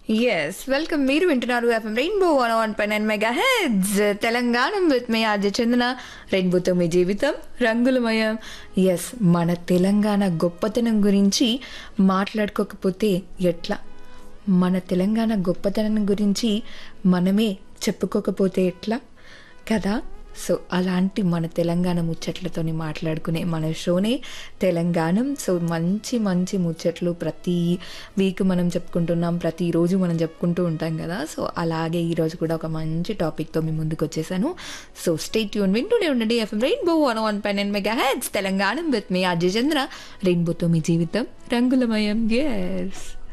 yes welcome మీరు వింటున్నారు FM rainbow one one పై nine mega hits Telangana with మీ ఆద్య చందన రెయిన్బోతో మీ జీవితం రంగులమయం ఎస్ మన తెలంగాణ గొప్పతనం గురించి మాట్లాడుకోకపోతే ఎట్లా మన తెలంగాణ గొప్పతనం గురించి మనమే చెప్పుకోకపోతే ఎట్లా కదా సో అలాంటి మన తెలంగాణ ముచ్చట్లతోని మాట్లాడుకునే మన షోనే తెలంగాణం సో మంచి మంచి ముచ్చట్లు ప్రతి వీక్ మనం చెప్పుకుంటున్నాం ప్రతిరోజు మనం చెప్పుకుంటూ ఉంటాం కదా సో అలాగే ఈరోజు కూడా ఒక మంచి టాపిక్తో మీ ముందుకు వచ్చేసాను సో స్టేట్ యూన్ వింటూనే ఉండండి ఎఫ్ఎం రెయిన్బో వన్ వన్ పై nine mega hits Telangana with మీ అజయ్ చంద్ర రెయిన్బోతో మీ జీవితం రంగులమయం ఎస్